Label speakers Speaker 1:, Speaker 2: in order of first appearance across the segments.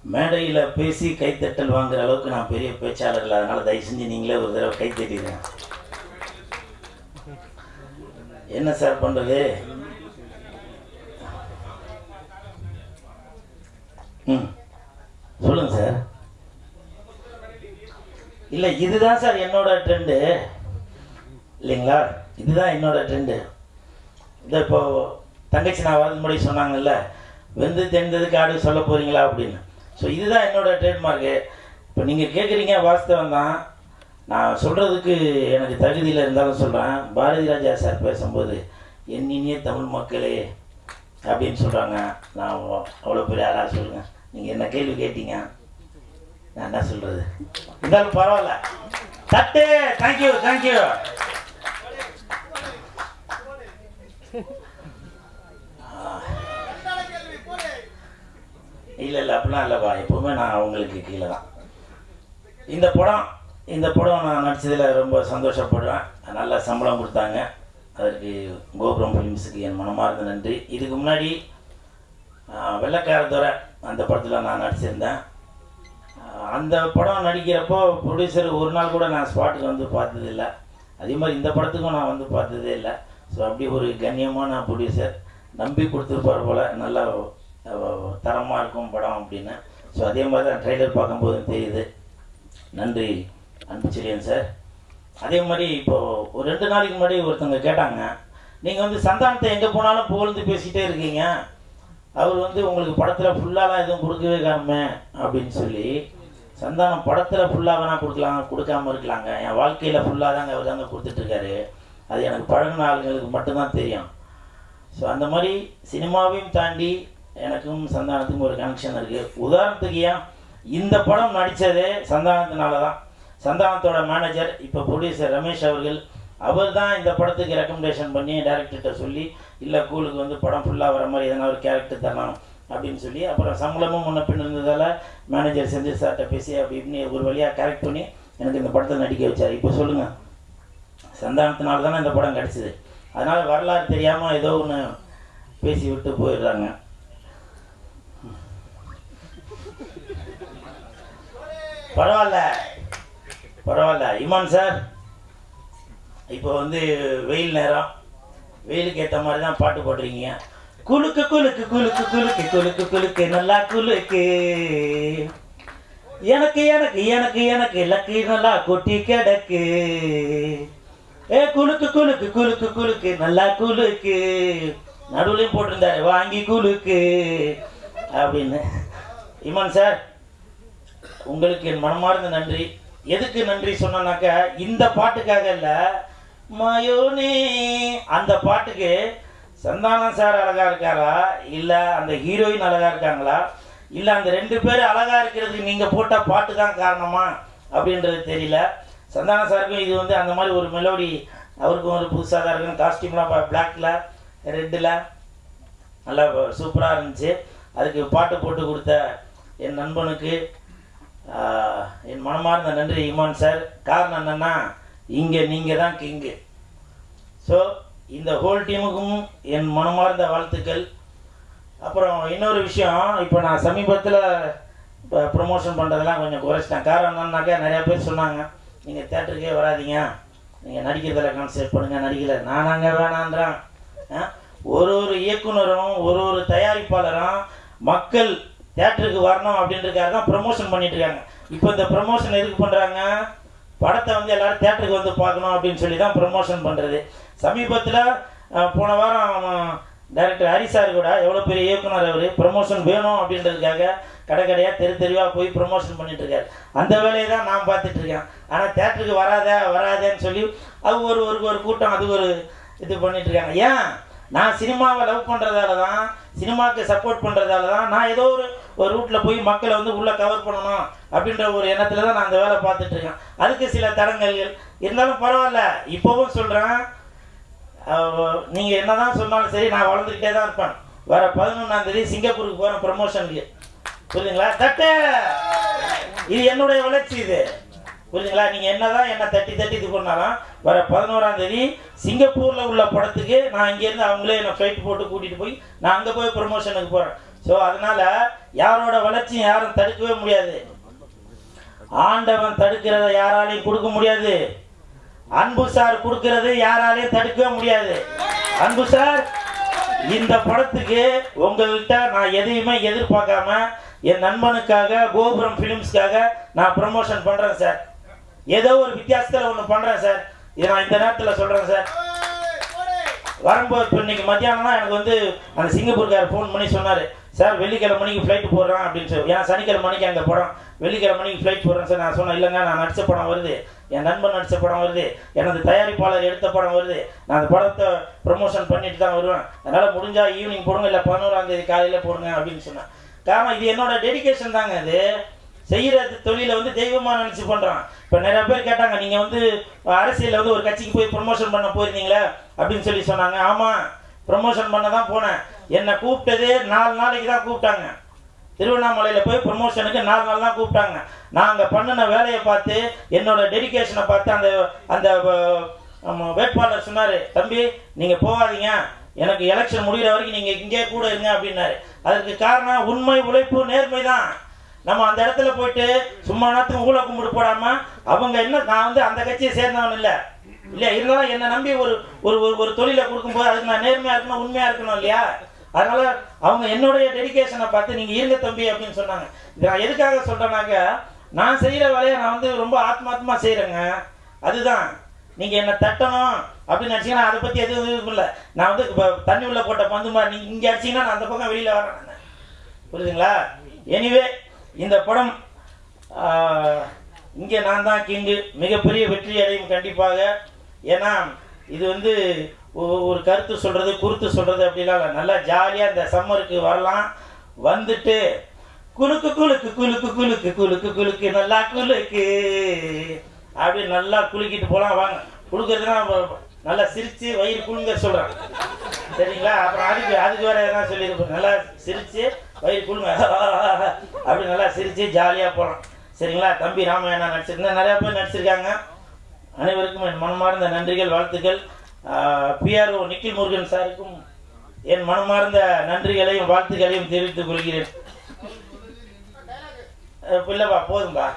Speaker 1: மேடையில் பேசி கைத்தட்டல் வாங்குற அளவுக்கு நான் பெரிய பேச்சாளர் இல்லை அதனால தயவு செஞ்சு நீங்களே ஒரு தடவை கை தட்டிடுங்க என்ன சார் பண்ணுறது ம் சொல்லுங்க சார் இல்லை இதுதான் சார் என்னோட ட்ரெண்டு இல்லைங்களா இதுதான் என்னோட ட்ரெண்டு இந்த இப்போ தங்கச்சி நான் வரது முன்னாடி சொன்னாங்கல்ல வெந்து தெரிந்ததுக்கு ஆடு சொல்ல போகிறீங்களா அப்படின்னு ஸோ இதுதான் என்னோட ட்ரேட்மார்க்கு இப்போ நீங்கள் கேட்குறீங்க வாஸ்தவம் தான் நான் சொல்கிறதுக்கு எனக்கு தகுதியில் இருந்தாலும் சொல்கிறேன் பாரதி ராஜா சார் பேசும்போது என் இனிய தமிழ் மக்களே அப்படின்னு சொல்கிறாங்க நான் அவ்வளோ பெரிய ஆளாக சொல்லுங்கள் நீங்கள் என்ன கேள்வி கேட்டீங்க நான் என்ன சொல்கிறது இருந்தாலும் பரவாயில்ல தட்டு தேங்க்யூ தேங்க்யூ இல்லை இல்லை அப்படிலாம் இல்லைப்பா எப்போவுமே நான் அவங்களுக்கு கீழே தான் இந்த படம் இந்த படம் நான் நடித்ததில் ரொம்ப சந்தோஷப்படுறேன் நல்ல சம்பளம் கொடுத்தாங்க அதற்கு கோபுரம் ஃபிலிம்ஸுக்கு என் மனமார்ந்த நன்றி இதுக்கு முன்னாடி ஆஹ், வெள்ளைக்காரத்துறை அந்த படத்தில் நான் நடிச்சிருந்தேன் ஆஹ், அந்த படம் நடிக்கிறப்போ ப்ரொடியூசர் ஒரு நாள் கூட நான் ஸ்பாட்டுக்கு வந்து பார்த்ததில்ல அதே மாதிரி இந்த படத்துக்கும் நான் வந்து பார்த்ததே இல்லை ஸோ அப்படி ஒரு கண்ணியமான ப்ரொடியூசர் நம்பி கொடுத்துருப்பார் போல் நல்லா தரமாக இருக்கும் படம் அப்படின்னு ஸோ அதே மாதிரி தான் ட்ரைலர் பார்க்கும்போது தெரியுது நன்றி அன்பு செழியன் சார் அதே மாதிரி இப்போது ஒரு ரெண்டு நாளைக்கு முன்னாடி ஒருத்தவங்க கேட்டாங்க நீங்கள் வந்து சந்தானத்தை எங்கே போனாலும் புகழ்ந்து பேசிகிட்டே இருக்கீங்க அவர் வந்து உங்களுக்கு படத்தில் ஃபுல்லாலாம் எதுவும் கொடுக்கவே காணுமே அப்படின்னு சொல்லி சந்தானம் படத்தில் ஃபுல்லாக வேணால் கொடுக்கலாம் கொடுக்காம இருக்கலாங்க என் வாழ்க்கையில் ஃபுல்லாக தாங்க அவர் தாங்க கொடுத்துட்ருக்காரு அது எனக்கு பழகின ஆளுங்களுக்கு மட்டும்தான் தெரியும் ஸோ அந்த மாதிரி சினிமாவையும் தாண்டி எனக்கும் சந்தானத்துக்கும் ஒரு கனெக்ஷன் இருக்குது உதாரணத்துக்கு ஏன் இந்த படம் நடித்ததே சந்தானத்தினால தான் சந்தானத்தோட மேனேஜர் இப்போ ப்ரொடியூசர் ரமேஷ் அவர்கள் அவர் தான் இந்த படத்துக்கு ரெக்கமெண்டேஷன் பண்ணி டேரக்டர்கிட்ட சொல்லி இல்லை கூலுக்கு வந்து படம் ஃபுல்லாக வர மாதிரி எதனா ஒரு கேரக்டர் தரணும் அப்படின்னு சொல்லி அப்புறம் சம்பளமும் முன்ன பின் இருந்ததால் மேனேஜர் செந்தில் சார்கிட்ட பேசி அப்படி இப்படின்னு ஒரு வழியாக கரெக்ட் பண்ணி எனக்கு இந்த படத்தை நடிக்க வச்சார் இப்போ சொல்லுங்கள் சந்தானத்தினால தானே இந்த படம் கிடச்சிது அதனால் வரலாறு தெரியாமல் ஏதோ ஒன்று பேசி விட்டு போயிடுறாங்க பரவாயில்ல பரவாயில்ல இமான் சார் இப்போ வந்து வெயில் நேரம் வெயிலுக்கு ஏற்ற மாதிரி தான் பாட்டு போட்டிருக்கீங்க குலுக்கு குலுக்கு குலுக்கு குலுக்கு குலுக்கு குலுக்கு நல்லா குலுக்கு எனக்கு எனக்கு எனக்கு எனக்கு லக்கு நல்லா கொட்டி கிடக்கு ஏ குலுக்கு குலுக்கு குலுக்கு குலுக்கு நல்லா குலுக்கு நடுவுலையும் போட்டிருந்தாரு வாங்கி குலுக்கு அப்படின்னு இமான் சார் உங்களுக்கு என் மனமார்ந்த நன்றி எதுக்கு நன்றி சொன்னனாக்கா இந்த பாட்டுக்காக இல்ல மயோனே அந்த பாட்டுக்கு சந்தானம் சார் அழகா இருக்காரா இல்ல அந்த ஹீரோயின் அழகா இருக்காங்களா இல்ல அந்த ரெண்டு பேரும் அழகா இருக்கிறதுக்கு நீங்க போட்ட பாட்டு தான் காரணமா அப்படின்றது தெரியல சந்தானம் சாருக்கும் இது வந்து அந்த மாதிரி ஒரு மெலோடி அவருக்கும் ஒரு புதுசாக தான் இருக்கும் காஸ்டியூம்லாம் பிளாக்ல ரெட்டில் நல்லா சூப்பராக இருந்துச்சு அதுக்கு பாட்டு போட்டு கொடுத்த என் நண்பனுக்கு ஆஹ், என் மனமார்ந்த நன்றி இமான் சார் காரணம் என்னென்னா இங்கே நீங்கள் தான் கிங்கு ஸோ இந்த ஹோல் டீமுக்கும் என் மனமார்ந்த வாழ்த்துக்கள் அப்புறம் இன்னொரு விஷயம் இப்போ நான் சமீபத்தில் இப்போ ப்ரொமோஷன் பண்ணுறதெல்லாம் கொஞ்சம் குறைச்சிட்டேன் காரணம் என்னன்னாக்கா நிறையா பேர் சொன்னாங்க நீங்கள் தேட்டருக்கே வராதீங்க நீங்கள் நடிக்கிறதில் கான்சென்ட்ரேட் பண்ணுங்கள் நடிக்கல நானாங்க வேணான்றான் ஆ? ஒரு ஒரு இயக்குனரும் ஒரு ஒரு தயாரிப்பாளரும் மக்கள் தேட்டருக்கு வரணும் அப்படின்றதுக்காக தான் ப்ரமோஷன் பண்ணிட்டு இருக்காங்க இப்போ இந்த ப்ரமோஷன் எதுக்கு பண்ணுறாங்க படத்தை வந்து எல்லாரும் தேட்டருக்கு வந்து பார்க்கணும் அப்படின்னு சொல்லி தான் ப்ரமோஷன் பண்ணுறது சமீபத்தில் போன வாரம் டைரக்டர் ஹரி சார் கூட எவ்வளோ பெரிய இயக்குனர் அவர் ப்ரமோஷன் வேணும் அப்படின்றதுக்காக கடை கடையாக தெரு தெருவாக போய் ப்ரமோஷன் பண்ணிட்டு இருக்காரு அந்த வேலையை தான் நான் பார்த்துட்டு இருக்கேன் ஆனால் தேட்டருக்கு வராத வராதேன்னு சொல்லி அது ஒரு ஒரு ஒரு கூட்டம் அது ஒரு இது பண்ணிட்டு இருக்காங்க ஏன் நான் சினிமாவை லவ் பண்ணுறதால தான் சினிமாவுக்கு சப்போர்ட் பண்ணுறதால தான் நான் ஏதோ ஒரு ஒரு ரூட்டில் போய் மக்களை வந்து உள்ளே கவர் பண்ணணும் அப்படின்ற ஒரு எண்ணத்தில் தான் நான் அந்த வேலை பார்த்துட்டு இருக்கேன் அதுக்கு சில தடங்கல்கள் இருந்தாலும் பரவாயில்ல இப்போவும் சொல்கிறேன் நீங்கள் என்னதான் சொன்னாலும் சரி நான் வளர்ந்துக்கிட்டே தான் இருப்பேன் வர பதினொன்றாம் தேதி சிங்கப்பூருக்கு போகிறேன் ப்ரமோஷனுக்கு புரியுதுங்களா தட்டு இது என்னுடைய வளர்ச்சி இது புரியுதுங்களா நீங்கள் என்னதான் என்ன தட்டி தட்டி இது பண்ணாலும் வர பதினோராம் தேதி சிங்கப்பூரில் உள்ள படத்துக்கு நான் இங்கேருந்து அவங்களே என்னை ஃப்ளைட் போட்டு கூட்டிகிட்டு போய் நான் அங்கே போய் ப்ரொமோஷனுக்கு போகிறேன் ஸோ அதனால யாரோட வளர்ச்சியும் யாரும் தடுக்கவே முடியாது ஆண்டவன் தடுக்கிறத யாராலையும் கொடுக்க முடியாது அன்பு சார் கொடுக்கறது யாராலையும் தடுக்கவே முடியாது அன்பு சார் இந்த படத்துக்கு உங்கள்கிட்ட நான் எதையுமே எதிர்பார்க்காம என் நண்பனுக்காக கோபுரம் ஃபிலிம்ஸ்க்காக நான் ப்ரமோஷன் பண்ணுறேன் சார் ஏதோ ஒரு வித்தியாசத்தில் ஒன்று பண்ணுறேன் சார் இதை நான் இந்த நேரத்தில் சொல்கிறேன் சார் வரும்போது இப்போ இன்னைக்கு மத்தியானம் தான் எனக்கு வந்து அந்த சிங்கப்பூர்கார் ஃபோன் பண்ணி சொன்னார் சார் வெள்ளிக்கிழமை மணிக்கு ஃப்ளைட் போடுறேன் அப்படின்னு சொல்லி ஏன்னா சனிக்கிழமை மணிக்கு அங்கே படம் வெள்ளிக்கிழமை மணிக்கு ஃப்ளைட் போடுறேன் சார் நான் சொன்னேன் இல்லைங்க நான் நடித்த படம் வருது என் நண்பன் நடித்த படம் வருது எனது தயாரிப்பாளர் எடுத்த படம் வருது நான் அந்த படத்தை ப்ரொமோஷன் பண்ணிட்டு தான் வருவேன் அதனால் முடிஞ்சால் ஈவினிங் போடுங்க இல்லை பதினோராம் தேதி காலையில் போடுங்க அப்படின்னு சொன்னேன் காரணம் இது என்னோட டெடிகேஷன் தாங்க இது செய்கிற தொழிலை வந்து தெய்வமாக நினச்சி பண்ணுறான் இப்போ நிறைய பேர் கேட்டாங்க நீங்கள் வந்து அரசியலில் வந்து ஒரு கட்சிக்கு போய் ப்ரொமோஷன் பண்ண போயிருந்தீங்களே அப்படின்னு சொல்லி சொன்னாங்க ஆமாம் ப்ரொமோஷன் பண்ண தான் போனேன் என்னை கூப்பிட்டதே நாலு நாளைக்கு தான் கூப்பிட்டாங்க திருவண்ணாமலையில் போய் ப்ரொமோஷனுக்கு நாலு நாள் தான் கூப்பிட்டாங்க நான் அங்கே பண்ணின வேலையை பார்த்து என்னோட டெடிகேஷனை பார்த்து அந்த அந்த வ- ஆமா, வேட்பாளர் சொன்னார் தம்பி நீங்கள் போகாதீங்க எனக்கு எலெக்ஷன் முடிகிற வரைக்கும் நீங்கள் இங்கே கூட இருங்க அப்படின்னாரு அதுக்கு காரணம் உண்மை உழைப்பு நேர்மை தான் நம்ம அந்த இடத்துல போயிட்டு சும்மா நேரத்துக்கு ஊழ கும்பிட்டு போடாம அவங்க என்ன நான் வந்து அந்த கட்சியை சேர்ந்தவன் இல்லை இல்லையா இருந்தாலும் என்னை நம்பி ஒரு ஒரு ஒரு- ஒரு தொழிலை கொடுக்கும்போது அதுக்கு நான் நேர்மையா இருக்கணும் உண்மையா இருக்கணும் இல்லையா அதனால அவங்க என்னுடைய டெடிகேஷனை பார்த்து நீங்க இருங்க தம்பி அப்படின்னு சொன்னாங்க இது நான் எதுக்காக சொல்றேன்னாக்க நான் செய்யற வேலையை நான் வந்து ரொம்ப ஆத்மாத்மா செய்யறேங்க அதுதான் நீங்க என்ன தட்டணும் அப்படின்னு நினைச்சீங்கன்னா அதை பத்தி எதுவும் இது இல்லை நான் வந்து இப்ப தண்ணி உள்ள போட்ட பந்து மாதிரி நீங்க இங்க அடிச்சீங்கன்னா நான் அந்த பக்கம் வெளியில வரேன் நானு. புரியுதுங்களா எனிவே இந்த படம் ஆஹ், இங்கே நான் தான் கிங்கு மிகப்பெரிய வெற்றி அடையும் கண்டிப்பாக ஏன்னா இது வந்து ஒ- ஒரு கருத்து சொல்றது குருத்து சொல்றது அப்படிலாம் இல்லை நல்லா ஜாலியாக இந்த சம்மருக்கு வரலாம் வந்துட்டு குலுக்கு குலுக்கு குலுக்கு குலுக்கு குலுக்கு குலுக்கு நல்லா குலுக்கு அப்படி நல்லா குலுக்கிட்டு போலாம் வாங்க குலுக்கிறதுனா வ- நல்லா சிரிச்சு வயிறு குலுங்க சொல்றேன் சரிங்களா அப்புறம் அதுக்கு அதுக்கு வேற எதனா சொல்லியிருப்பேன் நல்லா சிரிச்சு வயிறு குழுங்க அப்படி நல்லா சிரிச்சு ஜாலியாக போகலாம் சரிங்களா தம்பி ராமாயணா நடிச்சிருந்தேன் நிறையா பேர் நடிச்சிருக்காங்க அனைவருக்கும் என் மனமார்ந்த நன்றிகள் வாழ்த்துக்கள் பிஆர்ஓ நிக்கில் முருகன் சாருக்கும் என் மனமார்ந்த நன்றிகளையும் வாழ்த்துக்களையும் தெரிவித்துக் கொள்கிறேன் அஹ் இல்லைப்பா போதும்பா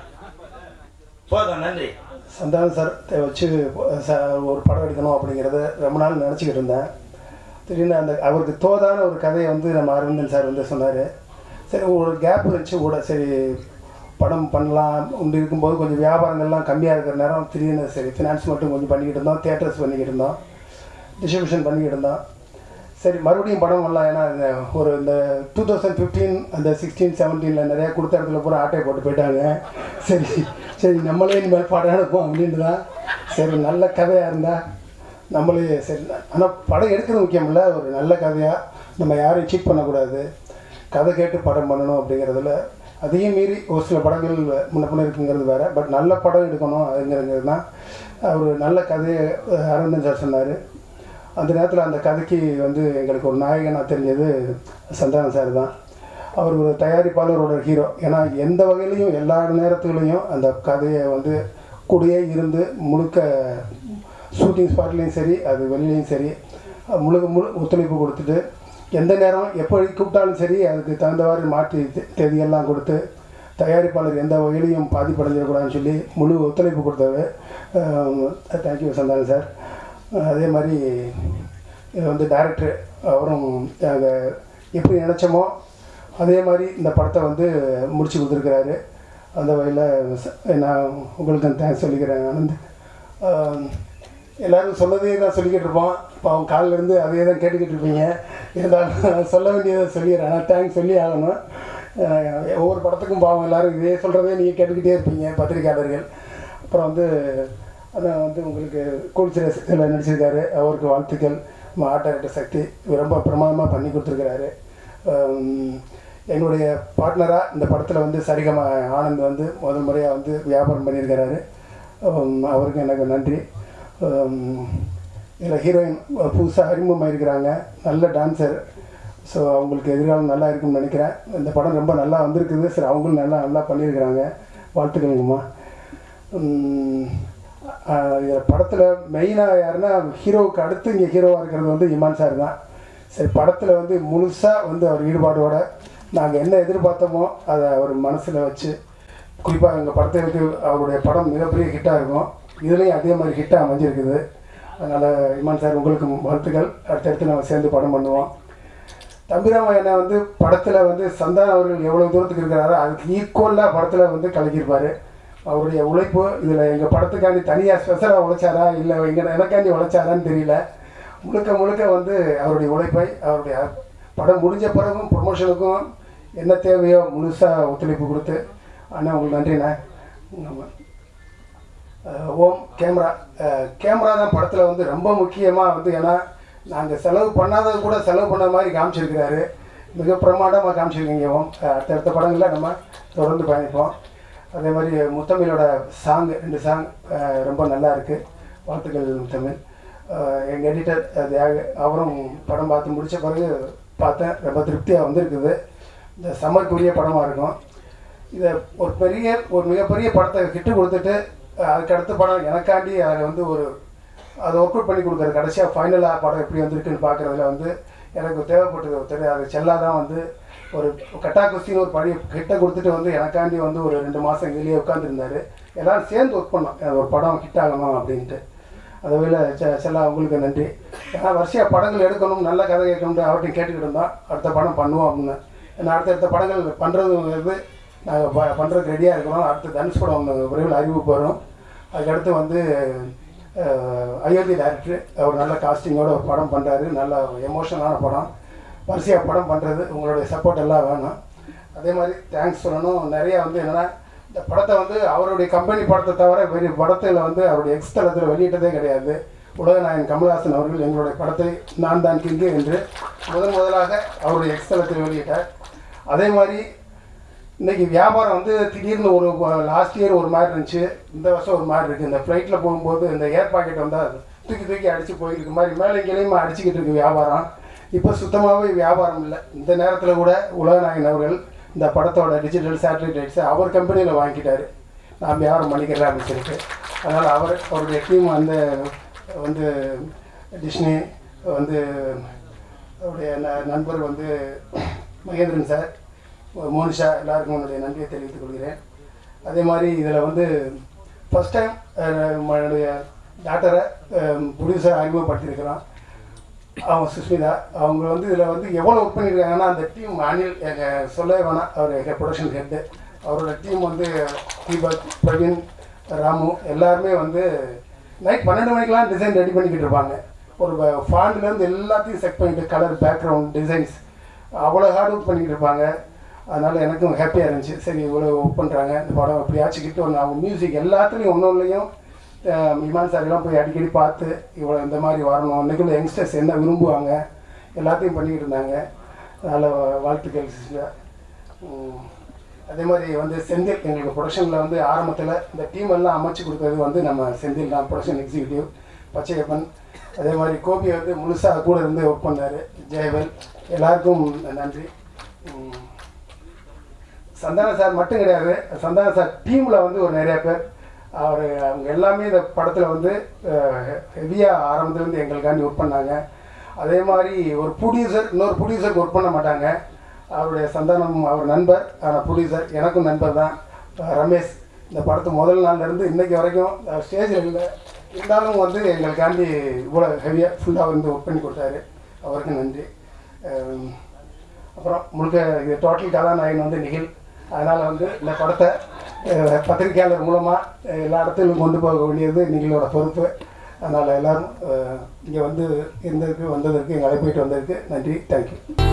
Speaker 1: போதும் நன்றி
Speaker 2: சந்தானம் சார் வச்சு ச- ஒரு படம் எடுக்கணும் அப்படிங்கிறத ரொம்ப நாள் நினச்சிக்கிட்டு இருந்தேன் திடீர்னு அந்த அவருக்கு தோதான ஒரு கதையை வந்து நம்ம அரவிந்தன் சார் வந்து சொன்னார் சரி ஒரு கேப் இருந்துச்சு கூட சரி படம் பண்ணலாம் உண்டு இருக்கும்போது கொஞ்சம் வியாபாரங்கள்லாம் கம்மியாக இருக்கிற நேரம் திடீர்னு சரி ஃபினான்ஸ் மட்டும் கொஞ்சம் பண்ணிக்கிட்டு இருந்தோம் தேட்டர்ஸ் பண்ணிக்கிட்டு இருந்தோம் டிஸ்ட்ரிபியூஷன் பண்ணிக்கிட்டு இருந்தோம் சரி மறுபடியும் படம் பண்ணலாம் ஏன்னா இந்த ஒரு இந்த டூ தௌசண்ட் ஃபிஃப்டீன் அந்த சிக்ஸ்டீன் செவன்டீனில் நிறையா கொடுத்த இடத்துல பூரா ஆட்டையை போட்டு போயிட்டாங்க சரி சரி நம்மளே இனிமேல் படம் எடுப்போம் அப்படின்ட்டு தான் சரி நல்ல கதையாக இருந்தால் நம்மளே சரி ஆனால் படம் எடுக்கிறது முக்கியம் இல்லை ஒரு நல்ல கதையாக நம்ம யாரையும் சீட் பண்ணக்கூடாது கதை கேட்டு படம் பண்ணணும் அப்படிங்கிறதுல அதையும் மீறி ஒரு சில படங்கள் முன்ன பின்ன இருக்குங்கிறது வேறு பட் நல்ல படம் எடுக்கணும் அப்படிங்கிறது தான் ஒரு நல்ல கதையை அஹ், அரவிந்தன் சார் சொன்னார் அந்த நேரத்தில் அந்த கதைக்கு வந்து எங்களுக்கு ஒரு நாயகனாக தெரிஞ்சது சந்தானம் சார் தான் அவர் ஒரு தயாரிப்பாளர் ஒரு ஹீரோ ஏன்னா எந்த வகையிலையும் எல்லா நேரத்துலையும் அந்த கதையை வந்து கூடயே இருந்து முழுக்க ஷூட்டிங் ஸ்பாட்லேயும் சரி அது வெளியிலையும் சரி முழு முழு ஒத்துழைப்பு கொடுத்துட்டு எந்த நேரம் எப்படி கூப்பிட்டாலும் சரி அதுக்கு தகுந்தவாறு மாற்றி தே- தேதியெல்லாம் கொடுத்து தயாரிப்பாளர் எந்த வகையிலையும் பாதிப்படைஞ்சிடக்கூடாதுன்னு சொல்லி முழு ஒத்துழைப்பு கொடுத்தவர் தேங்க்யூ சந்தானம் சார் அதே மாதிரி இது வந்து டைரக்டர் அவரும் நாங்கள் எப்படி நினச்சோமோ அதே மாதிரி இந்த படத்தை வந்து முடிச்சு கொடுத்துருக்கிறாரு அந்த வகையில் நான் உங்களுக்கு தேங்க்ஸ் சொல்லிக்கிறேன் ஆனந்த் ஆம், எல்லாரும் சொன்னதே தான் சொல்லிக்கிட்டு இருப்போம் பாவம் காலில் இருந்து அதே தான் கேட்டுக்கிட்டு இருப்பீங்க இருந்தாலும் சொல்ல வேண்டியதை சொல்லிடுறேன் ஆனால் தேங்க்ஸ் சொல்லி ஆகணும் அஹ், ஒவ்வொரு படத்துக்கும் பாவம் எல்லாரும் இதே சொல்கிறதே நீங்கள் கேட்டுக்கிட்டே இருப்பீங்க பத்திரிக்கையாளர்கள் அப்புறம் வந்து அதான் வந்து உங்களுக்கு கூல்சிரஸில் நடிச்சிருக்காரு அவருக்கு வாழ்த்துக்கள் நம்ம ஆர்ட் டைரக்டர் சக்தி இவர் ரொம்ப பிரமாதமாக பண்ணி கொடுத்துருக்கிறாரு ஆம், எங்களுடைய பார்ட்னராக இந்த படத்தில் வந்து சரிகம ஆனந்த் வந்து முதல் முறையாக வந்து வியாபாரம் பண்ணியிருக்கிறாரு ஆம், அவருக்கு எனக்கு நன்றி இதில் ஹீரோயின் புதுசாக அறிமுகமாயிருக்கிறாங்க நல்ல டான்சர் ஸோ அவங்களுக்கு எதிர்காலம் நல்லா இருக்கும்னு நினைக்கிறேன் இந்த படம் ரொம்ப நல்லா வந்திருக்குது சரி அவங்களும் நல்லா நல்லா பண்ணியிருக்கிறாங்க வாழ்த்துக்கள்ங்கம்மா இதில் படத்தில் மெயினாக யாருன்னா ஹீரோவுக்கு அடுத்து இங்கே ஹீரோவாக இருக்கிறது வந்து இமான் சார் தான் சரி படத்தில் வந்து முழுசாக வந்து அவர் ஈடுபாடோட நாங்கள் என்ன எதிர்பார்த்தோமோ அதை அவர் மனசில் வச்சு குறிப்பாக எங்கள் படத்திற்கு அவருடைய படம் மிகப்பெரிய ஹிட்டாக இருக்கும் இதுலேயும் அதே மாதிரி ஹிட்டாக அமைஞ்சிருக்குது அதனால் இமான் சார் உங்களுக்கு வாழ்த்துக்கள் அடுத்தடுத்து நம்ம சேர்ந்து படம் பண்ணுவோம் தம்பிராம என்ன வந்து படத்தில் வந்து சந்தானம் அவர்கள் எவ்வளோ தூரத்துக்கு இருக்கிறாரோ அதுக்கு ஈக்குவலாக படத்தில் வந்து கலக்கியிருப்பார் அவருடைய உழைப்பு இதில் எங்கள் படத்துக்காண்டி தனியாக ஸ்பெஷலாக உழைச்சாரா இல்லை எங்கள் எனக்காண்டி உழைச்சாரான்னு தெரியல முழுக்க முழுக்க வந்து அவருடைய உழைப்பை அவருடைய படம் முடிஞ்ச பிறகும் ப்ரொமோஷனுக்கும் என்ன தேவையோ முழுசாக ஒத்துழைப்பு கொடுத்து அண்ணா உங்களுக்கு நன்றிண்ணே நம்ம அஹ் ஓம் கேமரா கேமரா தான் படத்தில் வந்து ரொம்ப முக்கியமாக வந்து ஏன்னா நாங்கள் செலவு பண்ணாதது கூட செலவு பண்ண மாதிரி காமிச்சிருக்கிறாரு மிக பிரமாண்டமாக காமிச்சிருக்கீங்க ஓம் அஹ் அடுத்தடுத்த படங்களில் நம்ம தொடர்ந்து பயணிப்போம் அதே மாதிரி முத்தமிழோட சாங் ரெண்டு சாங் ரொம்ப நல்லா இருக்குது வாழ்த்துக்கள் முத்தமிழ் எங்கள் எடிட்டர் தியாக அவரும் படம் பார்த்து முடித்த பிறகு பார்த்தேன் ரொம்ப திருப்தியாக வந்திருக்குது இந்த சம்மருக்குரிய படமாக இருக்கும் இதை ஒரு பெரிய ஒரு மிகப்பெரிய படத்தை ஹிட்டு கொடுத்துட்டு அஹ் அதுக்கு அடுத்த படம் எனக்காண்டி அதில் வந்து ஒரு அதை ஒர்க் அவுட் பண்ணி கொடுக்குறது கடைசியாக ஃபைனலாக படம் எப்படி வந்திருக்குன்னு பார்க்குறதுல வந்து எனக்கு தேவைப்பட்டது ஒருத்தர் அது செல்லாதான் வந்து ஒரு கட்டா குஸ்தின்னு ஒரு பழைய ஹிட்டை கொடுத்துட்டு வந்து எனக்காண்டி வந்து ஒரு ரெண்டு மாதம் வெளியே உட்காந்துருந்தாரு எல்லாரும் சேர்ந்து ஒர்க் பண்ணோம் எனக்கு ஒரு படம் ஹிட் ஆகணும் அப்படின்ட்டு அதுவேல செல்லா உங்களுக்கு நன்றி ஏன்னா வரிசையாக படங்கள் எடுக்கணும் நல்ல கதை கேட்கணும்னு அவர்கிட்ட கேட்டுக்கிட்டு இருந்தோம் அடுத்த படம் பண்ணுவோம் அப்படின்னு ஏன்னா அடுத்தடுத்த படங்கள் பண்ணுறது நாங்கள் ப பண்ணுறதுக்கு ரெடியாக இருக்கிறோம் அடுத்து தனுஷ் படம் ஒன்று விரைவில் அறிவிப்பு வரும் அதுக்கடுத்து வந்து அஹ், அயோத்தி டேரக்டர் அவர் நல்ல காஸ்டிங்கோட ஒரு படம் பண்ணுறாரு நல்ல எமோஷனலான படம் வரிசையாக படம் பண்ணுறது உங்களுடைய சப்போர்ட் எல்லாம் வேணும் அதே மாதிரி தேங்க்ஸ் சொல்லணும் நிறைய வந்து என்னென்னா இந்த படத்தை வந்து அவருடைய கம்பெனி படத்தை தவிர வேறு படத்தில் வந்து அவருடைய எக்ஸ் தளத்தில் வெளியிட்டதே கிடையாது உலகநாயகன் கமல்ஹாசன் அவர்கள் எங்களுடைய படத்தை நான் தான் கிங்கு என்று முதன் முதலாக அவருடைய எக்ஸ் தளத்தில் வெளியிட்டார் அதே மாதிரி இன்னைக்கு வியாபாரம் வந்து திடீர்னு ஒரு லாஸ்ட் இயர் ஒரு மாதிரி இருந்துச்சு இந்த வருஷம் ஒரு மாதிரி இருக்குது இந்த ஃப்ளைட்டில் போகும்போது இந்த ஏர் பாக்கெட் வந்தால் தூக்கி தூக்கி அடித்து போயிருக்கு மாதிரி மேலே கீழேயுமா அடிச்சுக்கிட்டு இருக்கு வியாபாரம் இப்போ சுத்தமாகவே வியாபாரம் இல்லை இந்த நேரத்தில் கூட உலகநாயகன் அவர்கள் இந்த படத்தோட டிஜிட்டல் சேட்டலைட் ரைட்ஸை அவர் கம்பெனியில் வாங்கிட்டாரு நான் வியாபாரம் பண்ணிக்கிறேன் அப்படின்னு சொல்லிட்டு அதனால் அவர் அவருடைய டீம் அந்த வந்து டிஸ்னி வந்து அவருடைய ந- நண்பர் வந்து மகேந்திரன் சார் மோனிஷா எல்லாருக்கும் என்னுடைய நன்றியை தெரிவித்துக் கொள்கிறேன் அதே மாதிரி இதில் வந்து ஃபஸ்ட் டைம் என்னுடைய டாக்டரை ப்ரொடியூசர் அறிமுகப்படுத்தியிருக்கிறோம் அவங்க சுஷ்மிதா அவங்க வந்து இதில் வந்து எவ்வளோ ஒர்க் பண்ணியிருக்காங்கன்னா அந்த டீம் அனில் எங்கள் சொல்லவே வேணாம் அவர் எங்கள் ப்ரொடக்ஷன் ஹெட்டு அவரோட டீம் வந்து தீபக் பிரவீன் ராமு எல்லாருமே வந்து நைட் பன்னெண்டு மணிக்கெலாம் டிசைன் ரெடி பண்ணிக்கிட்டு இருப்பாங்க ஒரு ஃபாண்ட்லேருந்து எல்லாத்தையும் செக் பண்ணிட்டு கலர் பேக்ரவுண்ட் டிசைன்ஸ் அவ்வளோ ஹார்ட் ஒர்க் பண்ணிக்கிட்டு இருப்பாங்க அதனால் எனக்கும் ஹாப்பியாக இருந்துச்சு சரி இவ்வளோ ஒர்க் பண்ணுறாங்க இந்த படம் எப்படியாச்சும் கிட்ட ஒன்று அவங்க மியூசிக் எல்லாத்துலேயும் ஒன்று ஒன்றுலையும் இமான் சார்லாம் போய் அடிக்கடி பார்த்து இவ்வளோ இந்த மாதிரி வரணும் இன்றைக்குள்ள யங்ஸ்டர்ஸ் என்ன விரும்புவாங்க எல்லாத்தையும் பண்ணிக்கிட்டு இருந்தாங்க அதனால் வாழ்த்துக்கள் சிஸ்டர் அதே மாதிரி வந்து செந்தில் எங்களுக்கு ப்ரொடக்ஷனில் வந்து ஆரம்பத்தில் இந்த டீம் எல்லாம் அமைச்சு கொடுத்தது வந்து நம்ம செந்தில் தான் ப்ரொடக்ஷன் எக்ஸிக்யூட்டிவ் பச்சையப்பன் அதே மாதிரி கோபி வந்து முழுசாக கூட இருந்து ஒர்க் பண்ணார் ஜெயவேல் எல்லாருக்கும் நன்றி உம், சந்தான சார் மட்டும் கிடையாது சந்தான சார் டீமில் வந்து ஒரு நிறைய பேர் அவர் அவங்க எல்லாமே இந்த படத்தில் வந்து ஹெவியாக ஆரம்பத்துலேருந்து எங்களுக்காண்டி ஒர்க் பண்ணாங்க அதே மாதிரி ஒரு ப்ரொடியூசர் இன்னொரு ப்ரொடியூசருக்கு ஒர்க் பண்ண மாட்டாங்க அவருடைய சந்தானம் அவர் நண்பர் ஆனால் ப்ரொடியூசர் எனக்கும் நண்பர் தான் அஹ் ரமேஷ் இந்த படத்து முதல் நாள்லேருந்து இன்னைக்கு வரைக்கும் ஸ்டேஜில் இல்லை இருந்தாலும் வந்து எங்களுக்காண்டி இவ்வளோ ஹெவியாக ஃபுல்லாக வந்து ஒர்க் பண்ணி கொடுத்தாரு அவருக்கு நன்றி அஹ் அப்புறம் முழுக்க இது டோட்டல் கதாநாயகன் வந்து நிகில் அதனால் வந்து இந்த படத்தை அஹ், பத்திரிக்கையாளர் மூலமாக எல்லா இடத்துலையும் கொண்டு போக வேண்டியது நிகிலோட பொறுப்பு அதனால் எல்லோரும் இங்கே வந்து இருந்ததுக்கு வந்ததற்கு எங்களை போயிட்டு வந்ததுக்கு நன்றி தேங்க்யூ